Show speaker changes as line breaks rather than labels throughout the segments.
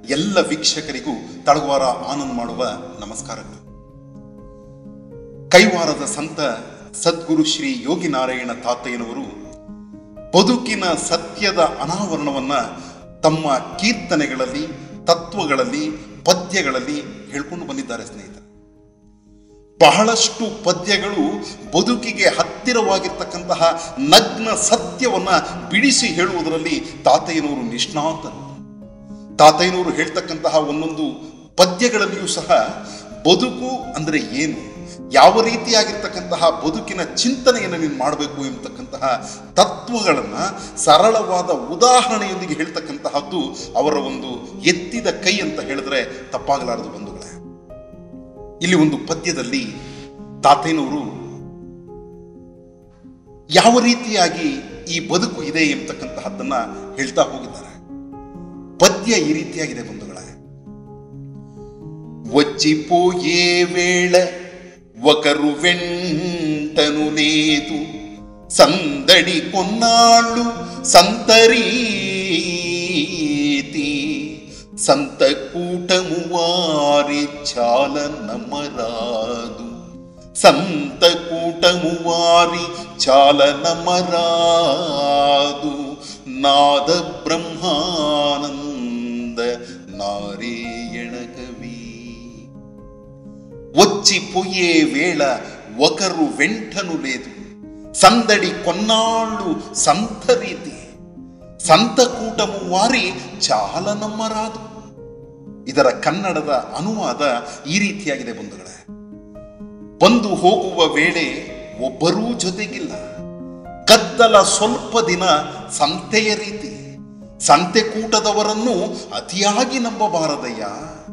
ಎಲ್ಲ ವೀಕ್ಷಕರಿಗೂ ತಳವಾರ ಆನಂದ್ ಮಾಡುವ ನಮಸ್ಕಾರಗಳು ಕೈವಾರದ ಸಂತ ಸದ್ಗುರು ಶ್ರೀ ಯೋಗಿ ನಾರಾಯಣ ತಾತಯ್ಯನವರು ಬದುಕಿನ ಸತ್ಯದ ಅನಾವರಣವನ್ನ ತಮ್ಮ ಕೀರ್ತನೆಗಳಲ್ಲಿ ತತ್ವಗಳಲ್ಲಿ ಪದ್ಯಗಳಲ್ಲಿ ಹೇಳ್ಕೊಂಡು ಬಂದಿದ್ದಾರೆ ಸ್ನೇಹಿತರೆ ಬಹಳಷ್ಟು ಪದ್ಯಗಳು ಬದುಕಿಗೆ ಹತ್ತಿರವಾಗಿರ್ತಕ್ಕಂತಹ ನಗ್ನ ಸತ್ಯವನ್ನ ಬಿಡಿಸಿ ಹೇಳುವುದರಲ್ಲಿ ತಾತಯ್ಯನವರು ನಿಷ್ಣಾತರು ತಾತಯ್ಯನವರು ಹೇಳ್ತಕ್ಕಂತಹ ಒಂದೊಂದು ಪದ್ಯಗಳಲ್ಲಿಯೂ ಸಹ ಬದುಕು ಅಂದ್ರೆ ಏನು ಯಾವ ರೀತಿಯಾಗಿರ್ತಕ್ಕಂತಹ ಬದುಕಿನ ಚಿಂತನೆಯನ್ನು ನೀನು ಮಾಡಬೇಕು ಎಂಬತಕ್ಕಂತಹ ತತ್ವಗಳನ್ನು ಸರಳವಾದ ಉದಾಹರಣೆಯೊಂದಿಗೆ ಹೇಳ್ತಕ್ಕಂತಹದ್ದು ಅವರ ಒಂದು ಎತ್ತಿದ ಕೈ ಅಂತ ಹೇಳಿದ್ರೆ ತಪ್ಪಾಗಲಾರದು ಬಂಧುಗಳೇ ಇಲ್ಲಿ ಒಂದು ಪದ್ಯದಲ್ಲಿ ತಾತಯ್ಯನವರು ಯಾವ ರೀತಿಯಾಗಿ ಈ ಬದುಕು ಇದೆ ಎಂಬತಕ್ಕಂತಹದ್ದನ್ನ ಹೇಳ್ತಾ ಹೋಗಿದ್ದಾರೆ ಪದ್ಯ ಈ ರೀತಿಯಾಗಿದೆ ಬಂಧುಗಳೇ వచ్చిపోయే వేళ ఒకరు వెంటను లేదు సందడి కొన్నాళ్ళు సంతరీతి సంత కూటము వారి చాల నమ్మరాదు సంత కూటము వారి చాల నమ్మరాదు నాద బ్రహ్మానంద నారాయణ కవి వచ్చిపోయే వేళ ఒకరు వెంటను లేదు సందడి కొన్నాళ్ళు సంత రీతి ಸಂತಕೂಟಮು ವಾರಿ ಚಾಲ ನಮ್ಮರಾದು ಇದರ ಕನ್ನಡದ ಅನುವಾದ ಈ ರೀತಿಯಾಗಿದೆ ಬಂಧುಗಳೇ ಬಂದು ಹೋಗುವ ವೇಳೆ ಒಬ್ಬರೂ ಜೊತೆಗಿಲ್ಲ ಗದ್ದಲ ಸ್ವಲ್ಪ ದಿನ ಸಂತೆಯ ರೀತಿ ಸಂತೆಕೂಟದವರನ್ನು ಅತಿಯಾಗಿ ನಂಬಬಾರದಯ್ಯ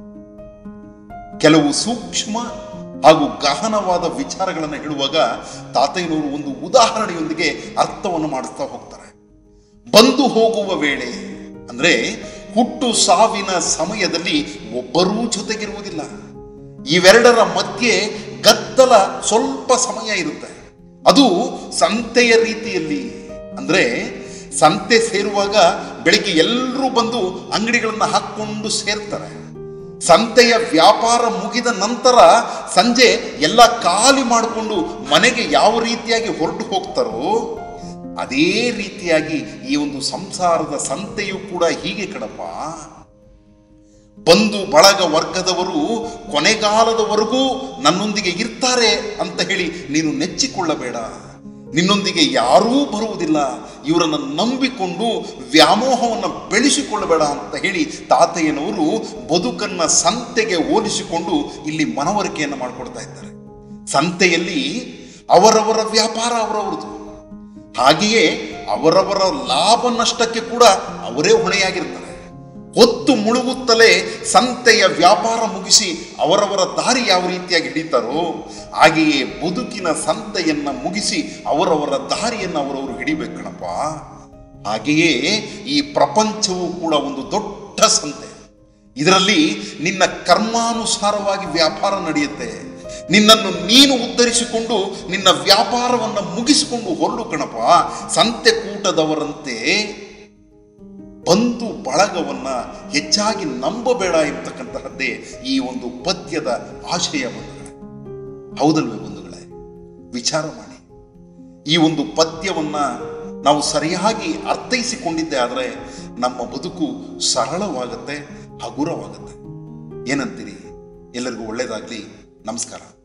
ಕೆಲವು ಸೂಕ್ಷ್ಮ ಹಾಗೂ ಗಹನವಾದ ವಿಚಾರಗಳನ್ನು ಹೇಳುವಾಗ ತಾತಯ್ಯನವರು ಒಂದು ಉದಾಹರಣೆಯೊಂದಿಗೆ ಅರ್ಥವನ್ನು ಮಾಡಿಸ್ತಾ ಹೋಗ್ತಾರೆ ಬಂದು ಹೋಗುವ ವೇಳೆ ಅಂದ್ರೆ ಹುಟ್ಟು ಸಾವಿನ ಸಮಯದಲ್ಲಿ ಒಬ್ಬರೂ ಜೊತೆಗಿರುವುದಿಲ್ಲ ಇವೆರಡರ ಮಧ್ಯೆ ಗದ್ದಲ ಸ್ವಲ್ಪ ಸಮಯ ಇರುತ್ತೆ ಅದು ಸಂತೆಯ ರೀತಿಯಲ್ಲಿ ಅಂದ್ರೆ ಸಂತೆ ಸೇರುವಾಗ ಬೆಳಿಗ್ಗೆ ಎಲ್ಲರೂ ಬಂದು ಅಂಗಡಿಗಳನ್ನ ಹಾಕೊಂಡು ಸೇರ್ತಾರೆ ಸಂತೆಯ ವ್ಯಾಪಾರ ಮುಗಿದ ನಂತರ ಸಂಜೆ ಎಲ್ಲ ಖಾಲಿ ಮಾಡಿಕೊಂಡು ಮನೆಗೆ ಯಾವ ರೀತಿಯಾಗಿ ಹೊರಟು ಹೋಗ್ತಾರೋ ಅದೇ ರೀತಿಯಾಗಿ ಈ ಒಂದು ಸಂಸಾರದ ಸಂತೆಯು ಕೂಡ ಹೀಗೆ ಕಣಪ್ಪ ಬಂಧು ಬಳಗ ವರ್ಗದವರು ಕೊನೆಗಾಲದವರೆಗೂ ನನ್ನೊಂದಿಗೆ ಇರ್ತಾರೆ ಅಂತ ಹೇಳಿ ನೀನು ನೆಚ್ಚಿಕೊಳ್ಳಬೇಡ ನಿನ್ನೊಂದಿಗೆ ಯಾರೂ ಬರುವುದಿಲ್ಲ ಇವರನ್ನು ನಂಬಿಕೊಂಡು ವ್ಯಾಮೋಹವನ್ನು ಬೆಳೆಸಿಕೊಳ್ಳಬೇಡ ಅಂತ ಹೇಳಿ ತಾತಯ್ಯನವರು ಬದುಕನ್ನ ಸಂತೆಗೆ ಹೋಲಿಸಿಕೊಂಡು ಇಲ್ಲಿ ಮನವರಿಕೆಯನ್ನು ಮಾಡಿಕೊಡ್ತಾ ಇದ್ದಾರೆ ಸಂತೆಯಲ್ಲಿ ಅವರವರ ವ್ಯಾಪಾರ ಅವರವರದು ಹಾಗೆಯೇ ಅವರವರ ಲಾಭ ನಷ್ಟಕ್ಕೆ ಕೂಡ ಅವರೇ ಹೊಣೆಯಾಗಿರ್ತಾರೆ ಹೊತ್ತು ಮುಳುಗುತ್ತಲೇ ಸಂತೆಯ ವ್ಯಾಪಾರ ಮುಗಿಸಿ ಅವರವರ ದಾರಿ ಯಾವ ರೀತಿಯಾಗಿ ಹಿಡಿತಾರೋ ಹಾಗೆಯೇ ಬದುಕಿನ ಸಂತೆಯನ್ನ ಮುಗಿಸಿ ಅವರವರ ದಾರಿಯನ್ನು ಅವರವರು ಹಿಡಿಬೇಕು ಕಣಪ್ಪ ಹಾಗೆಯೇ ಈ ಪ್ರಪಂಚವು ಕೂಡ ಒಂದು ದೊಡ್ಡ ಸಂತೆ ಇದರಲ್ಲಿ ನಿನ್ನ ಕರ್ಮಾನುಸಾರವಾಗಿ ವ್ಯಾಪಾರ ನಡೆಯುತ್ತೆ ನಿನ್ನನ್ನು ನೀನು ಉದ್ಧರಿಸಿಕೊಂಡು ನಿನ್ನ ವ್ಯಾಪಾರವನ್ನು ಮುಗಿಸಿಕೊಂಡು ಹೊರಡು ಕಣಪ್ಪ ಸಂತೆ ಕೂಟದವರಂತೆ ಬಂಧು ಬಳಗವನ್ನ ಹೆಚ್ಚಾಗಿ ನಂಬಬೇಡ ಎಂಬತಕ್ಕಂತಹದ್ದೇ ಈ ಒಂದು ಪದ್ಯದ ಆಶಯ ಬಂಧುಗಳೇ ಹೌದಲ್ವೇ ಬಂಧುಗಳೇ ವಿಚಾರ ಮಾಡಿ ಈ ಒಂದು ಪದ್ಯವನ್ನ ನಾವು ಸರಿಯಾಗಿ ಅರ್ಥೈಸಿಕೊಂಡಿದ್ದೆ ಆದರೆ ನಮ್ಮ ಬದುಕು ಸರಳವಾಗತ್ತೆ ಹಗುರವಾಗತ್ತೆ ಏನಂತೀರಿ ಎಲ್ಲರಿಗೂ ಒಳ್ಳೆಯದಾಗಲಿ ನಮಸ್ಕಾರ